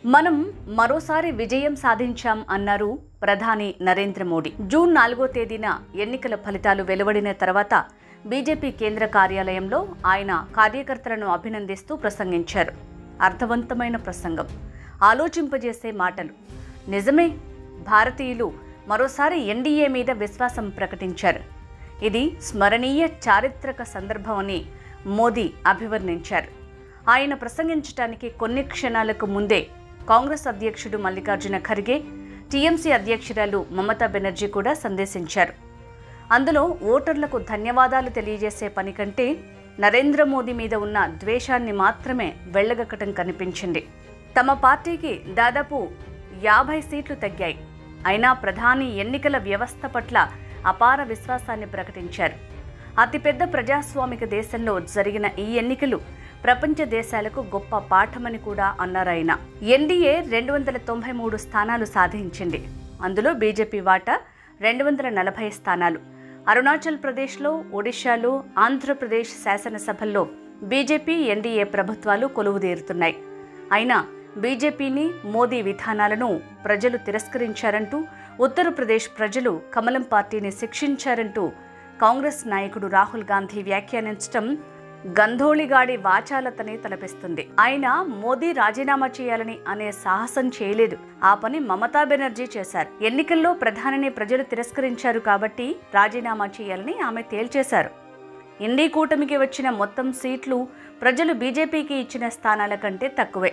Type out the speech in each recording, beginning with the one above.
మనం మరోసారి విజయం సాధించాం అన్నారు ప్రధాని నరేంద్ర మోడీ జూన్ నాలుగో తేదీన ఎన్నికల ఫలితాలు వెలువడిన తర్వాత బీజేపీ కేంద్ర కార్యాలయంలో ఆయన కార్యకర్తలను అభినందిస్తూ ప్రసంగించారు అర్థవంతమైన ప్రసంగం ఆలోచింపజేసే మాటలు నిజమే భారతీయులు మరోసారి ఎన్డీఏ మీద విశ్వాసం ప్రకటించారు ఇది స్మరణీయ చారిత్రక సందర్భం అని మోదీ అభివర్ణించారు ఆయన ప్రసంగించడానికి కొన్ని క్షణాలకు ముందే కాంగ్రెస్ అధ్యక్షుడు మల్లికార్జున ఖర్గే టీఎంసీ అధ్యక్షురాలు మమతా బెనర్జీ కూడా సందేశించారు అందులో ఓటర్లకు ధన్యవాదాలు తెలియజేసే పని కంటే నరేంద్ర మోదీ మీద ఉన్న ద్వేషాన్ని మాత్రమే వెళ్ళగక్కటం కనిపించింది తమ పార్టీకి దాదాపు యాభై సీట్లు తగ్గాయి అయినా ప్రధాని ఎన్నికల వ్యవస్థ పట్ల అపార విశ్వాసాన్ని ప్రకటించారు అతిపెద్ద ప్రజాస్వామిక దేశంలో జరిగిన ఈ ఎన్నికలు ప్రపంచ దేశాలకు గొప్ప పాఠమని కూడా అన్నారాయన ఎన్డీఏ రెండు వందల తొంభై మూడు స్థానాలు సాధించింది అందులో బీజేపీ వాటా రెండు వందల నలభై స్థానాలు అరుణాచల్ ప్రదేశ్లో ఒడిశాలో ఆంధ్రప్రదేశ్ శాసనసభల్లో బీజేపీ ఎన్డీఏ ప్రభుత్వాలు కొలువుదీరుతున్నాయి అయినా బీజేపీని మోదీ విధానాలను ప్రజలు తిరస్కరించారంటూ ఉత్తరప్రదేశ్ ప్రజలు కమలం పార్టీని శిక్షించారంటూ కాంగ్రెస్ నాయకుడు రాహుల్ గాంధీ వ్యాఖ్యానించడం గంధోళిగాడి వాచాలతని తలపిస్తుంది ఆయన మోదీ రాజీనామా చేయాలని అనే సాహసం చేయలేదు ఆ పని మమతా బెనర్జీ చేశారు ఎన్నికల్లో ప్రధానిని ప్రజలు తిరస్కరించారు కాబట్టి రాజీనామా చేయాలని ఆమె తేల్చేశారు ఇండీ కూటమికి వచ్చిన మొత్తం సీట్లు ప్రజలు బీజేపీకి ఇచ్చిన స్థానాల కంటే తక్కువే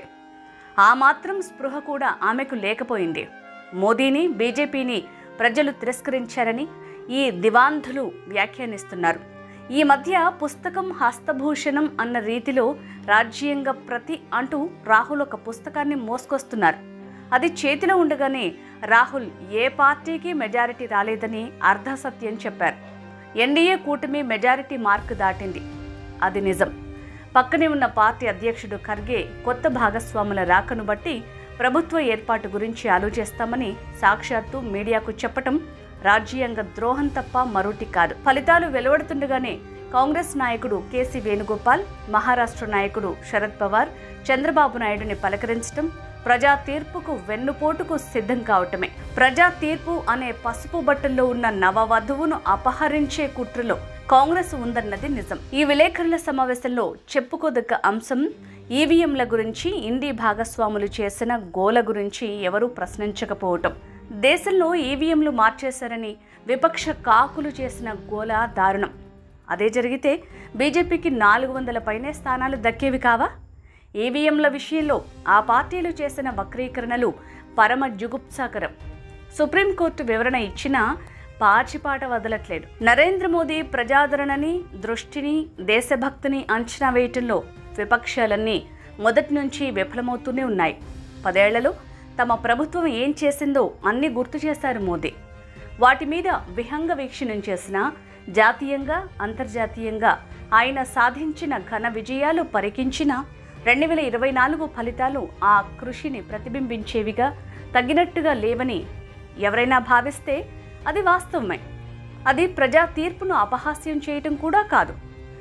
ఆ మాత్రం స్పృహ కూడా ఆమెకు లేకపోయింది మోదీని బీజేపీని ప్రజలు తిరస్కరించారని ఈ దివాంధులు వ్యాఖ్యానిస్తున్నారు ఈ మధ్య పుస్తకం హస్తభూషణం అన్న రీతిలో రాజ్యాంగ ప్రతి అంటూ రాహుల్ ఒక పుస్తకాన్ని మోసుకొస్తున్నారు అది చేతిలో ఉండగానే రాహుల్ ఏ పార్టీకి మెజారిటీ రాలేదని అర్ధసత్యం చెప్పారు ఎన్డీఏ కూటమి మెజారిటీ మార్కు దాటింది అది నిజం పక్కనే ఉన్న పార్టీ అధ్యక్షుడు ఖర్గే కొత్త భాగస్వాముల రాకను బట్టి ప్రభుత్వ ఏర్పాటు గురించి ఆలోచిస్తామని సాక్షాత్తు మీడియాకు చెప్పటం రాజ్యాంగ ద్రోహం తప్ప మరోటి కాదు ఫలితాలు వెలువడుతుండగానే కాంగ్రెస్ నాయకుడు కేసీ వేణుగోపాల్ మహారాష్ట్ర నాయకుడు శరద్ పవార్ చంద్రబాబు నాయుడుని పలకరించడం ప్రజా తీర్పుకు వెన్నుపోటుకు సిద్ధం కావటమే ప్రజా తీర్పు అనే పసుపు బట్టల్లో ఉన్న నవవధువును అపహరించే కుట్రలో కాంగ్రెస్ ఉందన్నది నిజం ఈ విలేకరుల సమావేశంలో చెప్పుకోదగ్గ అంశం ఈవీఎంల గురించి ఇండి భాగస్వాములు చేసిన గోల గురించి ఎవరూ ప్రశ్నించకపోవటం దేశంలో ఈవీఎంలు మార్చేశారని విపక్ష కాకులు చేసిన గోల దారుణం అదే జరిగితే బీజేపీకి నాలుగు వందల పైనే స్థానాలు దక్కేవి కావా ఈవీఎంల విషయంలో ఆ పార్టీలు చేసిన వక్రీకరణలు పరమ జుగుప్సాకరం సుప్రీంకోర్టు వివరణ ఇచ్చినా పాచిపాట వదలట్లేదు నరేంద్ర మోదీ ప్రజాదరణని దృష్టిని దేశభక్తిని అంచనా వేయటంలో విపక్షాలన్నీ మొదటి నుంచి విఫలమవుతూనే ఉన్నాయి పదేళ్లలో తమ ప్రభుత్వం ఏం చేసిందో అన్ని గుర్తు చేశారు మోదీ వాటి మీద విహంగ వీక్షణం చేసిన జాతీయంగా అంతర్జాతీయంగా ఆయన సాధించిన ఘన విజయాలు పరికించిన రెండు వేల ఇరవై నాలుగు ఫలితాలు ఆ కృషిని ప్రతిబింబించేవిగా తగినట్టుగా లేవని ఎవరైనా భావిస్తే అది వాస్తవమే అది ప్రజా తీర్పును అపహాస్యం చేయటం కూడా కాదు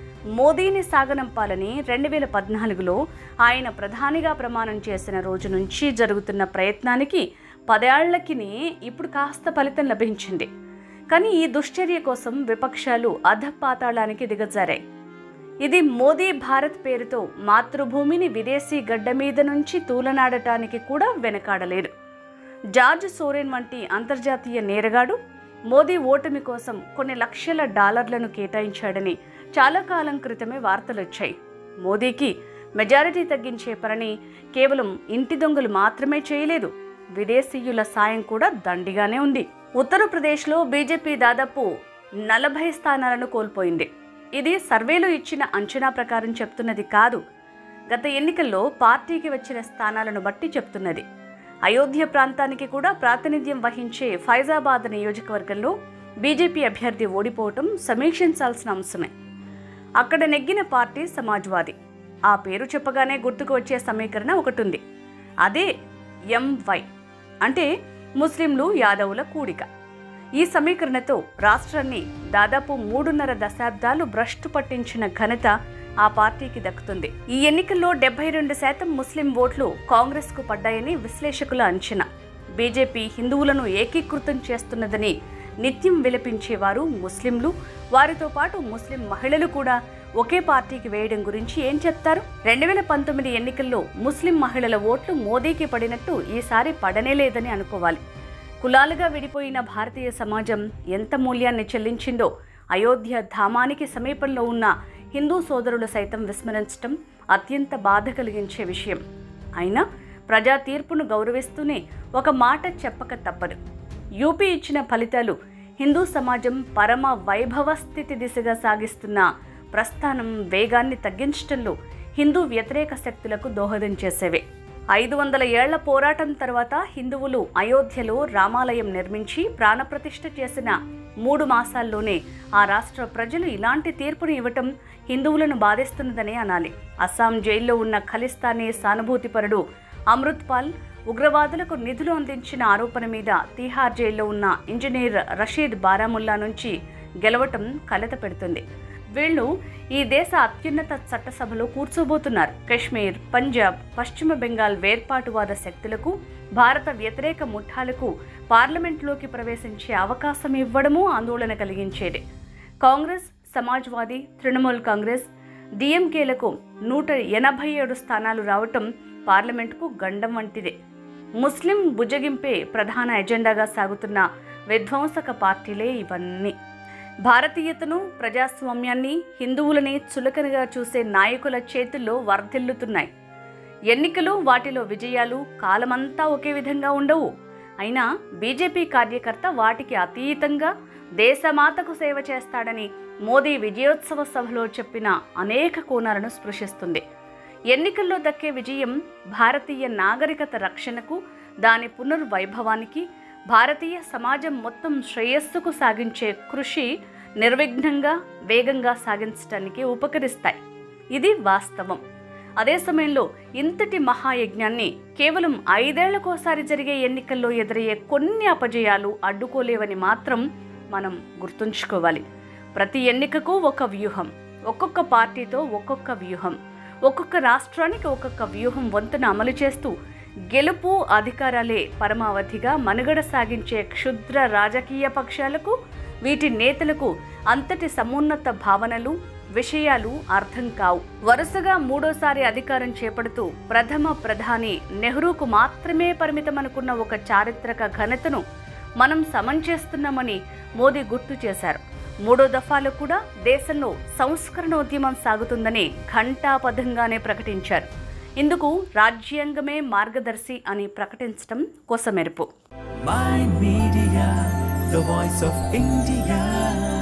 మోదీని సాగనంపాలని రెండు వేల పద్నాలుగులో ఆయన ప్రధానిగా ప్రమాణం చేసిన రోజు నుంచి జరుగుతున్న ప్రయత్నానికి పదేళ్లకిని ఇప్పుడు కాస్త ఫలితం లభించింది కానీ ఈ దుశ్చర్య కోసం విపక్షాలు అధపాతాళానికి దిగజారాయి ఇది మోదీ భారత్ పేరుతో మాతృభూమిని విదేశీ గడ్డ మీద నుంచి తూలనాడటానికి కూడా వెనకాడలేదు జార్జ్ సోరెన్ వంటి అంతర్జాతీయ నేరగాడు మోదీ ఓటమి కోసం కొన్ని లక్షల డాలర్లను కేటాయించాడని చాలా కాలం క్రితమే వార్తలొచ్చాయి మోదీకి మెజారిటీ తగ్గించే పని కేవలం ఇంటి దొంగలు మాత్రమే చేయలేదు విదేశీయుల సాయం కూడా దండిగానే ఉంది ఉత్తరప్రదేశ్లో బీజేపీ దాదాపు నలభై స్థానాలను కోల్పోయింది ఇది సర్వేలో ఇచ్చిన అంచనా ప్రకారం చెప్తున్నది కాదు గత ఎన్నికల్లో పార్టీకి వచ్చిన స్థానాలను బట్టి చెప్తున్నది అయోధ్య ప్రాంతానికి కూడా ప్రాతినిధ్యం వహించే ఫైజాబాద్ నియోజకవర్గంలో బీజేపీ అభ్యర్థి ఓడిపోవటం సమీక్షించాల్సిన అంశమే అక్కడ నెగ్గిన పార్టీ సమాజ్వాదీ ఆ పేరు చెప్పగానే గుర్తుకు వచ్చే సమీకరణ ఒకటి ఉంది అదే ఎంవై అంటే ముస్లింలు యాదవుల కూడిక ఈ సమీకరణతో రాష్ట్రాన్ని దాదాపు మూడున్నర దశాబ్దాలు భ్రష్టు పట్టించిన ఘనత ఆ పార్టీకి దక్కుతుంది ఈ ఎన్నికల్లో డెబ్బై రెండు శాతం ముస్లిం ఓట్లు కాంగ్రెస్ కు పడ్డాయని విశ్లేషకుల అంచనా బీజేపీ హిందువులను ఏకీకృతం చేస్తున్నదని నిత్యం విలపించేవారు ముస్లింలు వారితో పాటు ముస్లిం మహిళలు కూడా ఒకే పార్టీకి వేయడం గురించి ఏం చెప్తారు రెండు వేల పంతొమ్మిది ఎన్నికల్లో ముస్లిం మహిళల ఓట్లు మోదీకి పడినట్టు ఈసారి పడనే లేదని అనుకోవాలి కులాలుగా విడిపోయిన భారతీయ సమాజం ఎంత మూల్యాన్ని చెల్లించిందో అయోధ్య ధామానికి సమీపంలో ఉన్న హిందూ సోదరులు సైతం విస్మరించడం అత్యంత బాధ కలిగించే విషయం అయినా ప్రజా తీర్పును గౌరవిస్తూనే ఒక మాట చెప్పక తప్పదు యూపీ ఇచ్చిన ఫలితాలు హిందూ సమాజం పరమ వైభవ స్థితి దిశగా సాగిస్తున్న ప్రస్థానం వేగాన్ని తగ్గించడంలో హిందూ వ్యతిరేక శక్తులకు దోహదం చేసేవే ఐదు వందల ఏళ్ల పోరాటం తర్వాత హిందువులు అయోధ్యలో రామాలయం నిర్మించి ప్రాణప్రతిష్ఠ చేసిన మూడు మాసాల్లోనే ఆ రాష్ట్ర ప్రజలు ఇలాంటి తీర్పును ఇవ్వటం హిందువులను బాధిస్తున్నదనే అనాలి అస్సాం జైల్లో ఉన్న ఖలిస్తానీ సానుభూతిపరుడు అమృత్ పాల్ ఉగ్రవాదులకు నిధులు అందించిన ఆరోపణ మీద తీహార్ జైల్లో ఉన్న ఇంజనీర్ రషీద్ బారాముల్లా నుంచి గెలవటం కలత పెడుతుంది వీళ్ళు ఈ దేశ అత్యున్నత చట్టసభలో కూర్చోబోతున్నారు కశ్మీర్ పంజాబ్ పశ్చిమ బెంగాల్ వేర్పాటువాద శక్తులకు భారత వ్యతిరేక ముఠాలకు పార్లమెంట్లోకి ప్రవేశించే అవకాశం ఇవ్వడమూ ఆందోళన కలిగించేది కాంగ్రెస్ సమాజ్వాదీ తృణమూల్ కాంగ్రెస్ డిఎంకేలకు నూట ఎనభై ఏడు స్థానాలు రావటం పార్లమెంటుకు గండం వంటిదే ముస్లిం బుజ్జగింపే ప్రధాన ఎజెండాగా సాగుతున్న విధ్వంసక పార్టీలే ఇవన్నీ భారతీయతను ప్రజాస్వామ్యాన్ని హిందువులని చులకనగా చూసే నాయకుల చేతుల్లో వర్ధిల్లుతున్నాయి ఎన్నికలు వాటిలో విజయాలు కాలమంతా ఒకే విధంగా ఉండవు అయినా బీజేపీ కార్యకర్త వాటికి అతీతంగా దేశమాతకు సేవ చేస్తాడని మోదీ విజయోత్సవ సభలో చెప్పిన అనేక కోణాలను స్పృశిస్తుంది ఎన్నికల్లో దక్కే విజయం భారతీయ నాగరికత రక్షణకు దాని పునర్వైభవానికి భారతీయ సమాజం మొత్తం శ్రేయస్సుకు సాగించే కృషి నిర్విఘ్నంగా వేగంగా సాగించడానికి ఉపకరిస్తాయి ఇది వాస్తవం అదే సమయంలో ఇంతటి మహాయజ్ఞాన్ని కేవలం ఐదేళ్లకోసారి జరిగే ఎన్నికల్లో ఎదురయ్యే కొన్ని అపజయాలు అడ్డుకోలేవని మాత్రం మనం గుర్తుంచుకోవాలి ప్రతి ఎన్నికకు ఒక వ్యూహం ఒక్కొక్క పార్టీతో ఒక్కొక్క వ్యూహం ఒక్కొక్క రాష్ట్రానికి ఒక్కొక్క వ్యూహం వంతున అమలు చేస్తూ గెలుపు అధికారాలే పరమావధిగా మనుగడ సాగించే క్షుద్ర రాజకీయ పక్షాలకు వీటి నేతలకు అంతటి సమున్నత భావనలు విషయాలు అర్థం కావు వరుసగా మూడోసారి అధికారం చేపడుతూ ప్రథమ ప్రధాని నెహ్రూకు మాత్రమే పరిమితమనుకున్న ఒక చారిత్రక ఘనతను మనం సమం చేస్తున్నామని మోదీ గుర్తు చేశారు మూడో దఫాలో కూడా దేశంలో సంస్కరణోద్యమం సాగుతుందని ఘంటాపథంగానే ప్రకటించారు ఇందుకు రాజ్యాంగమే మార్గదర్శి అని ప్రకటించడం కొసమెరుపు My Media, the voice of India.